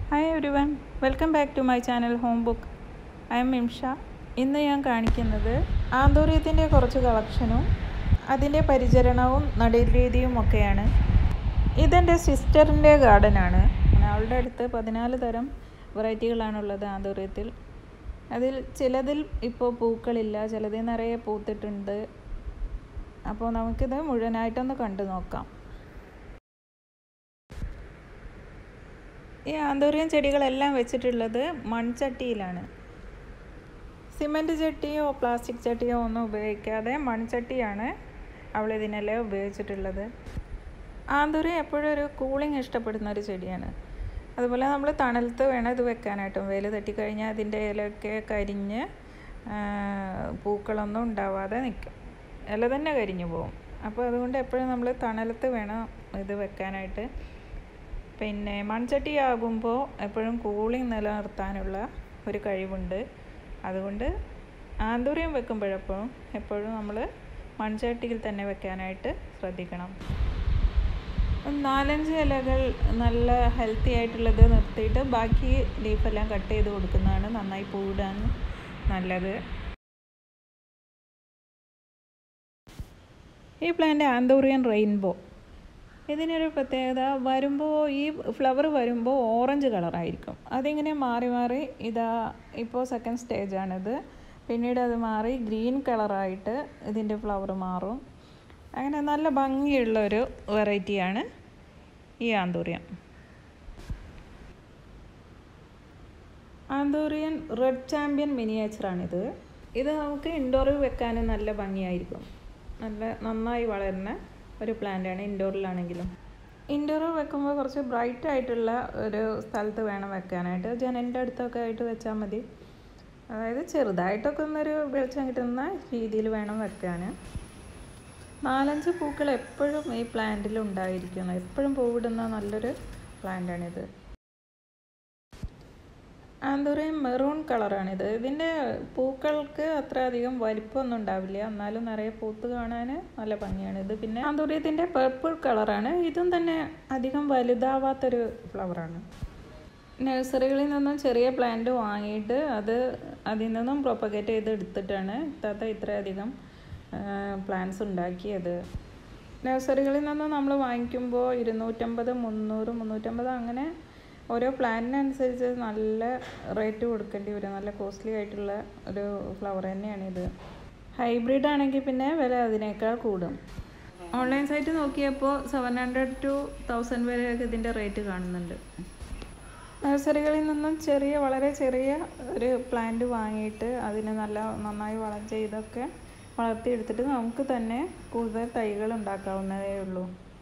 hi everyone welcome back to my channel home book I'm Mimsha ഇന്ന് ഞാൻ കാണിക്കുന്നത് ആന്തൂര്യത്തിൻ്റെ കുറച്ച് കളക്ഷനും അതിൻ്റെ പരിചരണവും നടീൽ രീതിയും ഒക്കെയാണ് ഇതെൻ്റെ സിസ്റ്ററിൻ്റെ ഗാർഡനാണ് അവളുടെ അടുത്ത് പതിനാല് തരം വെറൈറ്റികളാണുള്ളത് ആന്തൂര്യത്തിൽ അതിൽ ചിലതിൽ ഇപ്പോൾ പൂക്കളില്ല ചിലതിൽ നിറയെ പൂത്തിട്ടുണ്ട് അപ്പോൾ നമുക്കിത് മുഴുവനായിട്ടൊന്ന് കണ്ടു നോക്കാം ഈ ആന്തൂറിയം ചെടികളെല്ലാം വെച്ചിട്ടുള്ളത് മൺചട്ടിയിലാണ് സിമൻറ്റ് ചട്ടിയോ പ്ലാസ്റ്റിക് ചട്ടിയോ ഒന്നും ഉപയോഗിക്കാതെ മൺചട്ടിയാണ് അവൾ ഇതിനെല്ലാം ഉപയോഗിച്ചിട്ടുള്ളത് ആന്തൂറിയം എപ്പോഴും ഒരു കൂളിംഗ് ഇഷ്ടപ്പെടുന്ന ഒരു ചെടിയാണ് അതുപോലെ നമ്മൾ തണലത്ത് വേണം ഇത് വെക്കാനായിട്ടും വെയിൽ തട്ടിക്കഴിഞ്ഞാൽ അതിൻ്റെ ഇലയൊക്കെ കരിഞ്ഞ് പൂക്കളൊന്നും ഉണ്ടാവാതെ നിൽക്കും ഇല തന്നെ കരിഞ്ഞു പോകും അപ്പോൾ അതുകൊണ്ട് എപ്പോഴും നമ്മൾ തണലത്ത് വേണം ഇത് വെക്കാനായിട്ട് പിന്നെ മൺചട്ടി ആകുമ്പോൾ എപ്പോഴും കൂളിംഗ് നിലനിർത്താനുള്ള ഒരു കഴിവുണ്ട് അതുകൊണ്ട് ആന്തൂര്യം വെക്കുമ്പോഴെപ്പോഴും എപ്പോഴും നമ്മൾ മൺചട്ടിയിൽ തന്നെ വെക്കാനായിട്ട് ശ്രദ്ധിക്കണം നാലഞ്ച് ഇലകൾ നല്ല ഹെൽത്തി ആയിട്ടുള്ളത് നിർത്തിയിട്ട് ബാക്കി ലീഫെല്ലാം കട്ട് ചെയ്ത് കൊടുക്കുന്നതാണ് നന്നായി പൂവിടാൻ നല്ലത് ഈ പ്ലാന്റ് ആന്തൂറിയൻ റെയിൻബോ ഇതിനൊരു പ്രത്യേകത വരുമ്പോൾ ഈ ഫ്ലവർ വരുമ്പോൾ ഓറഞ്ച് കളറായിരിക്കും അതിങ്ങനെ മാറി മാറി ഇതാ ഇപ്പോൾ സെക്കൻഡ് സ്റ്റേജാണിത് പിന്നീട് അത് മാറി ഗ്രീൻ കളറായിട്ട് ഇതിൻ്റെ ഫ്ലവർ മാറും അങ്ങനെ നല്ല ഭംഗിയുള്ള ഒരു വെറൈറ്റിയാണ് ഈ ആന്തൂറിയം ആന്തൂറിയൻ റെഡ് ചാമ്പ്യൻ മിനിയേച്ചറാണിത് ഇത് നമുക്ക് ഇൻഡോറിൽ വെക്കാനും നല്ല ഭംഗിയായിരിക്കും നല്ല നന്നായി വളരുന്ന ഒരു പ്ലാന്റാണ് ഇൻഡോറിലാണെങ്കിലും ഇൻഡോറിൽ വെക്കുമ്പോൾ കുറച്ച് ബ്രൈറ്റ് ആയിട്ടുള്ള ഒരു സ്ഥലത്ത് വേണം വെക്കാനായിട്ട് ജനലിൻ്റെ അടുത്തൊക്കെ ആയിട്ട് വെച്ചാൽ മതി അതായത് ചെറുതായിട്ടൊക്കെ ഒന്നൊരു വെളിച്ചം കിട്ടുന്ന രീതിയിൽ വേണം വെക്കാൻ നാലഞ്ച് പൂക്കൾ എപ്പോഴും ഈ പ്ലാന്റിൽ ഉണ്ടായിരിക്കണം എപ്പോഴും പൂവിടുന്ന നല്ലൊരു പ്ലാന്റാണിത് ആന്തൂറിയം മെറൂൺ കളറാണിത് ഇതിൻ്റെ പൂക്കൾക്ക് അത്ര അധികം വലിപ്പമൊന്നും ഉണ്ടാവില്ല എന്നാലും നിറയെ പൂത്ത് കാണാൻ നല്ല ഭംഗിയാണ് ഇത് പിന്നെ ആന്തൂറിയത്തിൻ്റെ പർപ്പിൾ കളറാണ് ഇതും തന്നെ അധികം വലുതാവാത്തൊരു ഫ്ലവറാണ് നഴ്സറികളിൽ നിന്നും ചെറിയ പ്ലാന്റ് വാങ്ങിയിട്ട് അത് അതിൽ നിന്നും പ്രൊപ്പഗേറ്റ് ചെയ്ത് എടുത്തിട്ടാണ് താത്ത ഇത്രയധികം പ്ലാന്റ്സ് ഉണ്ടാക്കിയത് നഴ്സറികളിൽ നിന്നും നമ്മൾ വാങ്ങിക്കുമ്പോൾ ഇരുന്നൂറ്റമ്പത് മുന്നൂറ് മുന്നൂറ്റമ്പത് അങ്ങനെ ഓരോ പ്ലാന്റിനനുസരിച്ച് നല്ല റേറ്റ് കൊടുക്കേണ്ടി വരും നല്ല കോസ്റ്റ്ലി ആയിട്ടുള്ള ഒരു ഫ്ലവർ തന്നെയാണിത് ഹൈബ്രിഡ് ആണെങ്കിൽ പിന്നെ വില അതിനേക്കാൾ കൂടും ഓൺലൈൻ സൈറ്റ് നോക്കിയപ്പോൾ സെവൻ ഹൺഡ്രഡ് ടു തൗസൻഡ് വരെയൊക്കെ ഇതിൻ്റെ റേറ്റ് കാണുന്നുണ്ട് നഴ്സറികളിൽ നിന്നും ചെറിയ വളരെ ചെറിയ ഒരു പ്ലാന്റ് വാങ്ങിയിട്ട് അതിന് നല്ല നന്നായി വളം ചെയ്തൊക്കെ വളർത്തിയെടുത്തിട്ട് നമുക്ക് തന്നെ കൂടുതൽ തൈകൾ ഉണ്ടാക്കാവുന്നതേ ഉള്ളൂ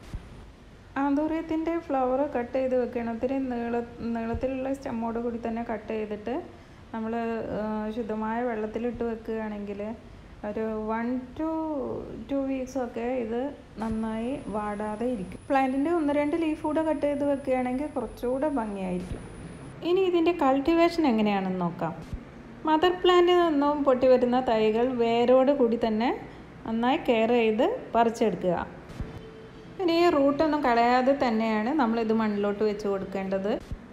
ആന്തൂര്യത്തിൻ്റെ ഫ്ലവർ കട്ട് ചെയ്ത് വെക്കണം ഒത്തിരി നീള നീളത്തിലുള്ള സ്റ്റെമ്മോട് കൂടി തന്നെ കട്ട് ചെയ്തിട്ട് നമ്മൾ ശുദ്ധമായ വെള്ളത്തിലിട്ട് വെക്കുകയാണെങ്കിൽ ഒരു വൺ ടു ടു വീക്സൊക്കെ ഇത് നന്നായി വാടാതെ ഇരിക്കും പ്ലാന്റിൻ്റെ ഒന്ന് രണ്ട് ലീഫ് കൂടെ കട്ട് ചെയ്ത് വെക്കുകയാണെങ്കിൽ കുറച്ചുകൂടെ ഭംഗിയായിരിക്കും ഇനി ഇതിൻ്റെ കൾട്ടിവേഷൻ എങ്ങനെയാണെന്ന് നോക്കാം മദർ പ്ലാന്റിൽ നിന്നും പൊട്ടി വരുന്ന തൈകൾ വേരോട് കൂടി തന്നെ നന്നായി കെയർ ചെയ്ത് പറിച്ചെടുക്കുക പിന്നെ ഈ റൂട്ടൊന്നും കളയാതെ തന്നെയാണ് നമ്മളിത് മണ്ണിലോട്ട് വെച്ച് കൊടുക്കേണ്ടത്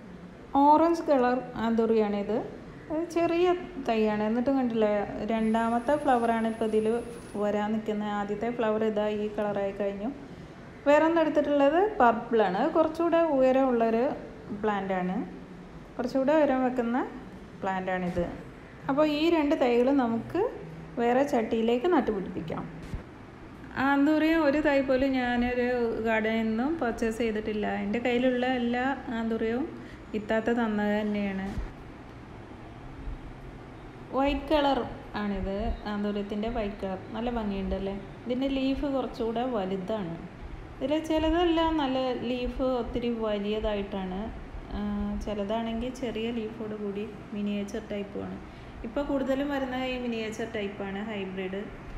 ഓറഞ്ച് കളർ ആന്തൂറിയാണിത് അത് ചെറിയ തൈയാണ് എന്നിട്ടും കണ്ടില്ലേ രണ്ടാമത്തെ ഫ്ലവറാണ് ഇപ്പോൾ ഇതിൽ വരാൻ നിൽക്കുന്നത് ആദ്യത്തെ ഫ്ലവർ ഇതാ ഈ കളറായി കഴിഞ്ഞു വേറെ ഒന്ന് എടുത്തിട്ടുള്ളത് പർപ്പിളാണ് കുറച്ചുകൂടെ ഉയരമുള്ളൊരു പ്ലാന്റാണ് കുറച്ചുകൂടെ ഉയരം വെക്കുന്ന പ്ലാന്റാണിത് അപ്പോൾ ഈ രണ്ട് തൈകൾ നമുക്ക് വേറെ ചട്ടിയിലേക്ക് നട്ടുപിടിപ്പിക്കാം ആന്തൂറിയം ഒരു തൈ പോലും ഞാനൊരു ഗാർഡനിൽ നിന്നും പർച്ചേസ് ചെയ്തിട്ടില്ല എൻ്റെ കയ്യിലുള്ള എല്ലാ ആന്തൂറിയവും ഇത്താത്ത തന്നത് തന്നെയാണ് വൈറ്റ് കളർ ആണിത് ആന്തൂര്യത്തിൻ്റെ വൈറ്റ് കളർ നല്ല ഭംഗിയുണ്ടല്ലേ ഇതിൻ്റെ ലീഫ് കുറച്ചുകൂടെ വലുതാണ് ഇതിൽ ചിലതെല്ലാം നല്ല ലീഫ് ഒത്തിരി വലിയതായിട്ടാണ് ചിലതാണെങ്കിൽ ചെറിയ ലീഫോട് കൂടി മിനിയേച്ചർ ടൈപ്പുമാണ് ഇപ്പോൾ കൂടുതലും വരുന്ന ഈ മിനിയേച്ചർ ടൈപ്പാണ് ഹൈബ്രിഡ്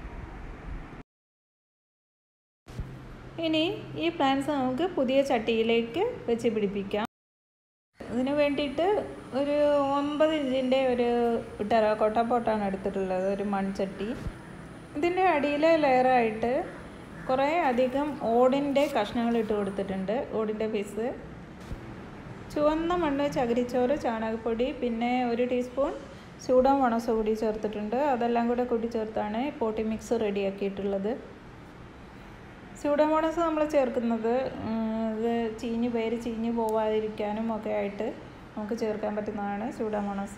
ഇനി ഈ പ്ലാന്റ്സ് നമുക്ക് പുതിയ ചട്ടിയിലേക്ക് വെച്ച് പിടിപ്പിക്കാം ഇതിന് വേണ്ടിയിട്ട് ഒരു ഒമ്പത് ഇഞ്ചിൻ്റെ ഒരു ടെറാക്കോട്ട പോട്ടാണ് എടുത്തിട്ടുള്ളത് ഒരു മൺചട്ടി ഇതിൻ്റെ അടിയിലെ ലെയറായിട്ട് കുറേ അധികം ഓടിൻ്റെ കഷ്ണങ്ങൾ ഇട്ട് കൊടുത്തിട്ടുണ്ട് ഓടിൻ്റെ പീസ് ചുവന്ന മണ്ണ് ചകിരിച്ചോറ് ചാണകപ്പൊടി പിന്നെ ഒരു ടീസ്പൂൺ സൂഡോമോണസ് കൂടി ചേർത്തിട്ടുണ്ട് അതെല്ലാം കൂടെ കൂടി ചേർത്താണ് പോട്ടി മിക്സ് റെഡിയാക്കിയിട്ടുള്ളത് സ്യൂഡോമോണസ് നമ്മൾ ചേർക്കുന്നത് ഇത് ചീഞ്ഞ് പേര് ചീഞ്ഞ് പോവാതിരിക്കാനും ഒക്കെ ആയിട്ട് നമുക്ക് ചേർക്കാൻ പറ്റുന്നതാണ് സ്യൂഡോമോണസ്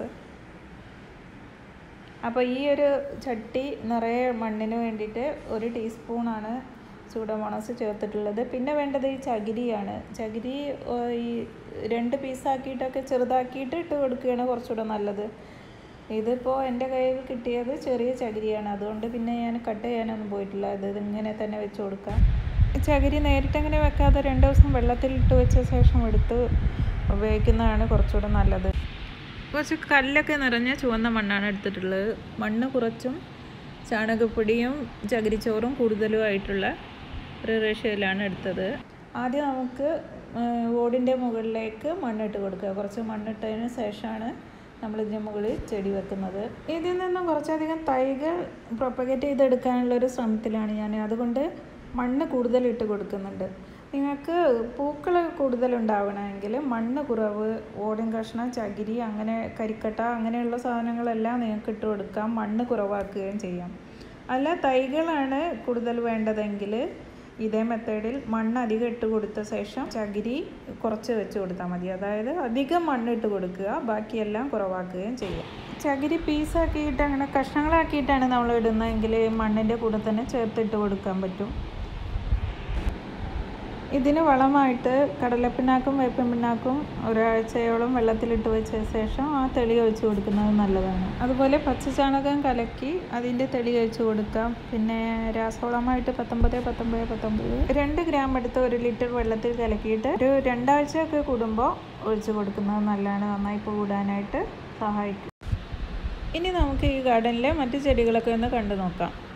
അപ്പോൾ ഈ ഒരു ചട്ടി നിറയെ മണ്ണിന് വേണ്ടിയിട്ട് ഒരു ടീസ്പൂണാണ് സൂഡോമോണസ് ചേർത്തിട്ടുള്ളത് പിന്നെ വേണ്ടത് ഈ ചകിരിയാണ് ചകിരി ഈ രണ്ട് പീസാക്കിയിട്ടൊക്കെ ചെറുതാക്കിയിട്ട് ഇട്ട് കൊടുക്കുകയാണ് കുറച്ചുകൂടെ നല്ലത് ഇതിപ്പോൾ എൻ്റെ കയ്യിൽ കിട്ടിയത് ചെറിയ ചകിരിയാണ് അതുകൊണ്ട് പിന്നെ ഞാൻ കട്ട് ചെയ്യാനൊന്നും പോയിട്ടില്ല ഇത് ഇങ്ങനെ തന്നെ വെച്ച് കൊടുക്കാം ചകിരി നേരിട്ടങ്ങനെ വെക്കാതെ രണ്ട് ദിവസം വെള്ളത്തിലിട്ട് വെച്ച ശേഷം എടുത്ത് ഉപയോഗിക്കുന്നതാണ് കുറച്ചുകൂടെ നല്ലത് കുറച്ച് കല്ലൊക്കെ നിറഞ്ഞ ചുവന്ന മണ്ണാണ് എടുത്തിട്ടുള്ളത് മണ്ണ് കുറച്ചും ചാണകപ്പൊടിയും ചകിരിച്ചോറും കൂടുതലുമായിട്ടുള്ള ഒരു റേഷ്യയിലാണ് എടുത്തത് ആദ്യം നമുക്ക് ഓടിൻ്റെ മുകളിലേക്ക് മണ്ണിട്ട് കൊടുക്കുക കുറച്ച് മണ്ണിട്ടതിന് ശേഷമാണ് നമ്മൾ ഇതിന് മുകളിൽ ചെടി വെക്കുന്നത് ഇതിൽ നിന്നും കുറച്ചധികം തൈകൾ പ്രൊപ്പഗേറ്റ് ചെയ്തെടുക്കാനുള്ളൊരു ശ്രമത്തിലാണ് ഞാൻ അതുകൊണ്ട് മണ്ണ് കൂടുതൽ ഇട്ട് കൊടുക്കുന്നുണ്ട് നിങ്ങൾക്ക് പൂക്കൾ കൂടുതൽ ഉണ്ടാവണമെങ്കിൽ മണ്ണ് കുറവ് ഓടിൻ കഷ്ണം ചകിരി അങ്ങനെ കരിക്കട്ട അങ്ങനെയുള്ള സാധനങ്ങളെല്ലാം നിങ്ങൾക്ക് ഇട്ട് കൊടുക്കാം മണ്ണ് കുറവാക്കുകയും ചെയ്യാം അല്ല തൈകളാണ് കൂടുതൽ വേണ്ടതെങ്കിൽ ഇതേ മെത്തേഡിൽ മണ്ണ് അധികം ഇട്ട് കൊടുത്ത ശേഷം ചകിരി കുറച്ച് വെച്ച് കൊടുത്താൽ മതി അതായത് അധികം മണ്ണ് ഇട്ട് കൊടുക്കുക ബാക്കിയെല്ലാം കുറവാക്കുകയും ചെയ്യുക ചകിരി പീസാക്കിയിട്ട് അങ്ങനെ കഷ്ണങ്ങളാക്കിയിട്ടാണ് നമ്മൾ ഇടുന്നതെങ്കിൽ മണ്ണിൻ്റെ കൂടെ തന്നെ ചേർത്തിട്ട് കൊടുക്കാൻ പറ്റും ഇതിന് വളമായിട്ട് കടലപ്പിണ്ണാക്കും വേപ്പിൻ പിണ്ണാക്കും ഒരാഴ്ചയോളം വെള്ളത്തിലിട്ട് വെച്ച ശേഷം ആ തെളി ഒഴിച്ച് കൊടുക്കുന്നത് നല്ലതാണ് അതുപോലെ പച്ചച്ചാണകം കലക്കി അതിൻ്റെ തെളി ഒഴിച്ച് കൊടുക്കാം പിന്നെ രാസവളമായിട്ട് പത്തൊമ്പത് പത്തൊമ്പത് പത്തൊമ്പത് രണ്ട് ഗ്രാം എടുത്ത് ഒരു ലിറ്റർ വെള്ളത്തിൽ കലക്കിയിട്ട് ഒരു രണ്ടാഴ്ചയൊക്കെ കൂടുമ്പോൾ ഒഴിച്ച് കൊടുക്കുന്നത് നല്ലതാണ് നന്നായി കൂടാനായിട്ട് സഹായിക്കും ഇനി നമുക്ക് ഈ ഗാർഡനിലെ മറ്റു ചെടികളൊക്കെ ഒന്ന് കണ്ടു നോക്കാം